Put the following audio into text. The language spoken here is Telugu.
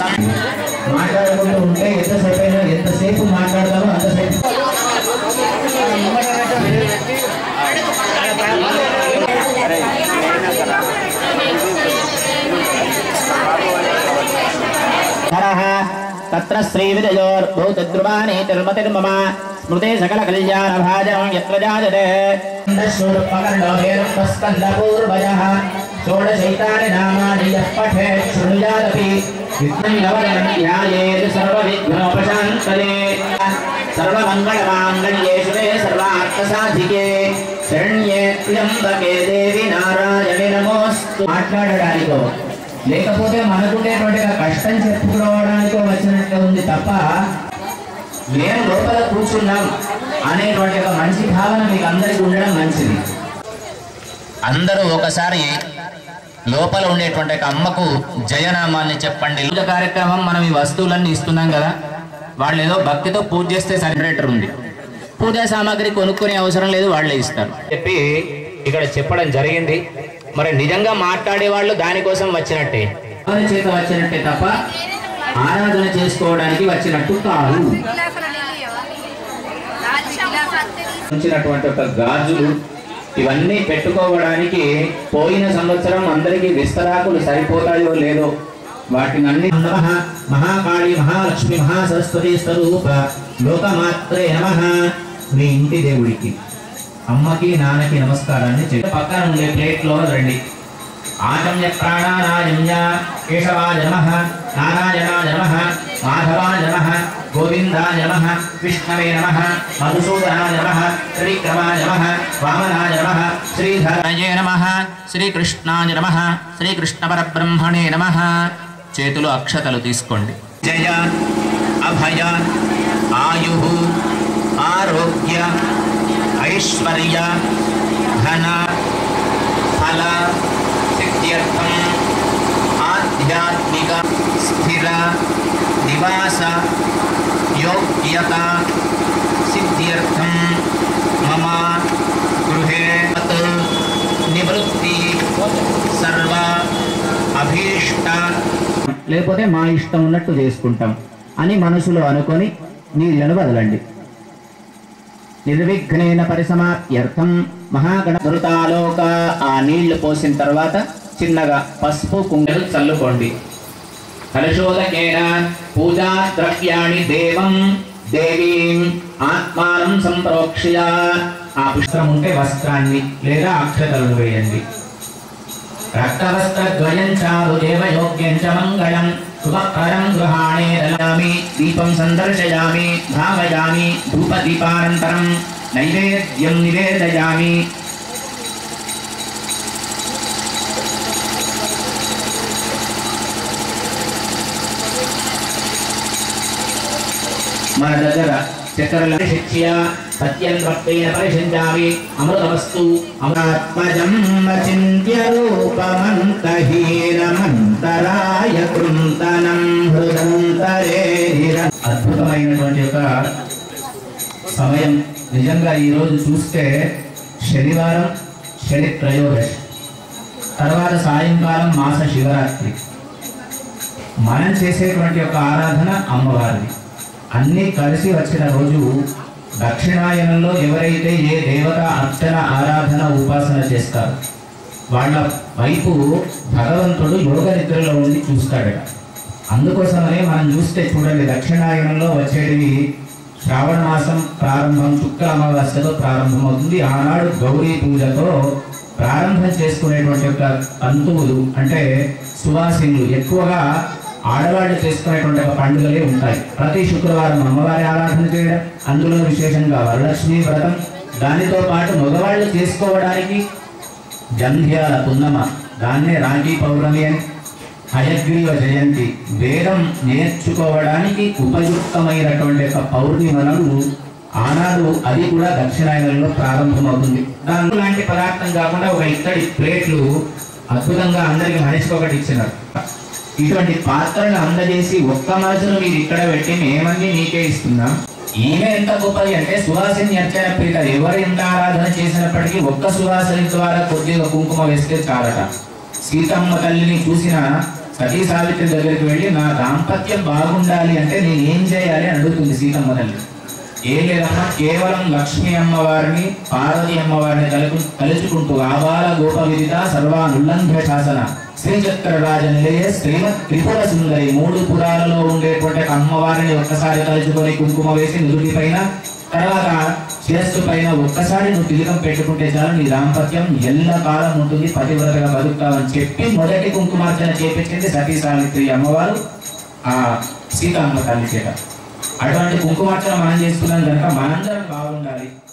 మాట్లాడుకుంటూ ఉంటే ఎంతసేపు అయినా ఎంతసేపు మాట్లాడతామో అంతసేపు నరః తత్ర శ్రీవిజయోర్భూతద్రువాణి తిరుమతిర్మమ స్మృతే సకల కళ్యాణ భాజనం యత్ర జాయతే స్కందపూర్వజः షోడశైతాని నామాని యః పఠేత్ శృణుయాదపి విఘ్నం యవదనం ధ్యాయేత్ సర్వవిఘ్నోపశాంతయే సర్వమంగళమాంగళ్యే శుభే సర్వార్థసాధికే శరణ్యే త్ర్యంబకే దేవి నారాయణి నమోస్తు మాట్లాడడానికో లేకపోతే మనకుండేటువంటి ఆ కష్టం చెప్పుకోవడానికో వచ్చినట్టు ఉంది తప్ప మేము లోపల కూర్చున్నాం అనేటువంటి ఒక మంచి భావన మీకు అందరికీ ఉండడం మంచిది అందరూ ఒకసారి లోపల ఉండేటువంటి ఒక అమ్మకు జయనామాన్ని చెప్పండి పూజ కార్యక్రమం మనం ఈ వస్తువులన్నీ ఇస్తున్నాం కదా వాళ్ళు ఏదో భక్తితో పూజ చేస్తే సెలబ్రేటర్ ఉంది పూజా సామాగ్రి కొనుక్కునే అవసరం లేదు వాళ్ళే ఇస్తారు చెప్పి ఇక్కడ చెప్పడం జరిగింది మరి నిజంగా మాట్లాడే వాళ్ళు దానికోసం వచ్చినట్టే ఎవరి చేత వచ్చినట్టే తప్ప ఆరాధన చేసుకోవడానికి వచ్చినట్టు కాదు ఉంచినటువంటి ఒక గాజులు ఇవన్నీ పెట్టుకోవడానికి పోయిన సంవత్సరం అందరికీ విస్తరాకులు సరిపోతాయో లేదో వాటిని అన్ని నమః మహాకాళి మహాలక్ష్మి మహాసరస్వతి స్వరూప లోకమాత్రే నమః మీ ఇంటి దేవుడికి అమ్మకి నాన్నకి నమస్కారాన్ని చెప్పి పక్కన ఉండే ప్లేట్లో రండి ఆచమ్య ప్రాణానాజమ్య కేశవాయ నమః నారాయణాయ నమః మాధవాయ నమః గోవిందాయ నమః విష్ణవే నమః మధుసూదనాయ నమః త్రివిక్రమాయ నమః వామనాయ నమః శ్రీధరాయ నమః శ్రీకృష్ణాయ నమః శ్రీకృష్ణ పరబ్రహ్మణే నమః చేతులు అక్షతలు తీసుకోండి జయ అభయ ఆయు ఆరోగ్య ఐశ్వర్య ధన ఫల సిద్ధ్యర్థం ఆధ్యాత్మిక స్థిర నివాస యోగ్యత సిద్ధ్యర్థం మమ గృహే తత్ నివృత్తి సర్వ అభీష్ట లేకపోతే మా ఇష్టం ఉన్నట్టు చేసుకుంటాం అని మనసులో అనుకొని నీళ్లను వదలండి నిర్విఘ్నేన పరిసమాప్త్యర్థం మహాగణ మృతాలోక ఆ నీళ్లు పోసిన తర్వాత చిన్నగా పసుపు కుంగలు చల్లుకోండి కలశోదకేన పూజా ద్రవ్యాణి దేవం దేవీం ఆత్మానం సంప్రోక్ష్య ఆ పుష్పం ఉంటే వస్త్రాన్ని లేదా అక్షతలను వేయండి రక్తవస్త్రద్వయం చారు దేవయోగ్యం చ మంగళం శుభకరం గృహాణే దలామి దీపం సందర్శయామి భావయామి ధూపదీపానంతరం నైవేద్యం నివేదయామి మన దగ్గర చక్కెరల శిక్ష్య సత్యం భక్తేన పరిశించామి అమృతవస్తు అమరాత్మజం చింత్య రూపమంతహీనమంతరాయ కృంతనం హృదంతరే అద్భుతమైనటువంటి ఒక సమయం నిజంగా ఈ రోజు చూస్తే శనివారం శని త్రయోదశి తర్వాత సాయంకాలం మాస శివరాత్రి మనం చేసేటువంటి ఒక ఆరాధన అమ్మవారిది అన్నీ కలిసి వచ్చిన రోజు దక్షిణాయనంలో ఎవరైతే ఏ దేవత అర్చన ఆరాధన ఉపాసన చేస్తారో వాళ్ళ వైపు భగవంతుడు యోగ నిద్రలో ఉండి చూస్తాడట అందుకోసమనే మనం చూస్తే చూడండి దక్షిణాయనంలో వచ్చేటివి శ్రావణ మాసం ప్రారంభం శుక్ల అమావాస్యతో ప్రారంభమవుతుంది ఆనాడు గౌరీ పూజతో ప్రారంభం చేసుకునేటువంటి యొక్క తంతువులు అంటే సువాసినులు ఎక్కువగా ఆడవాళ్ళు చేసుకునేటువంటి ఒక పండుగలే ఉంటాయి ప్రతి శుక్రవారం అమ్మవారి ఆరాధన చేయడం అందులో విశేషంగా వరలక్ష్మి వ్రతం దానితో పాటు మగవాళ్ళు చేసుకోవడానికి జంధ్యాల పున్నమ దాన్నే రాఖీ పౌర్ణమి అని హయగ్రీవ జయంతి వేదం నేర్చుకోవడానికి ఉపయుక్తమైనటువంటి ఒక పౌర్ణిమలను ఆనాడు అది కూడా దక్షిణాయనంలో ప్రారంభమవుతుంది దాని లాంటి పదార్థం కాకుండా ఒక ఇత్తడి ప్లేట్లు అద్భుతంగా అందరికి మనిషికి ఒకటి ఇచ్చినారు ఇటువంటి పాత్రలు అందజేసి ఒక్క మనసును మీరు ఇక్కడ పెట్టి మేమన్నీ నీకే ఇస్తున్నాం ఈమె ఎంత గొప్పది అంటే సువాసిని అర్చన ప్రీత ఎవరు ఎంత ఆరాధన చేసినప్పటికీ ఒక్క సువాసిని ద్వారా కొద్దిగా కుంకుమ వేస్తే చాలట సీతమ్మ తల్లిని చూసిన సతీ సావిత్రి దగ్గరికి వెళ్ళి నా దాంపత్యం బాగుండాలి అంటే నేను ఏం చేయాలి అని అడుగుతుంది సీతమ్మ తల్లి ఏం లేదమ్మా కేవలం లక్ష్మీ అమ్మవారిని పార్వతి అమ్మవారిని తలుపు తలుచుకుంటూ ఆబాల గోప విదిత సర్వానుల్లంఘ శాసన శ్రీచక్ర రాజ నిలయ శ్రీమత్ త్రిపుర సుందరి మూడు పురాలలో ఉండేటువంటి అమ్మవారిని ఒక్కసారి తలుచుకొని కుంకుమ వేసి నుదుటి పైన తర్వాత శిరస్సు పైన ఒక్కసారి నువ్వు తిలకం పెట్టుకుంటే చాలు నీ దాంపత్యం ఎల్ల కాలం ఉంటుంది పతివ్రతగా బతుకుతావని చెప్పి మొదటి కుంకుమార్చన చేపించింది సతీ సావిత్రి అమ్మవారు ఆ సీతమ్మ తల్లి చేత అటువంటి కుంకుమార్చన మనం చేసుకున్నాం కనుక మనందరం బాగుండాలి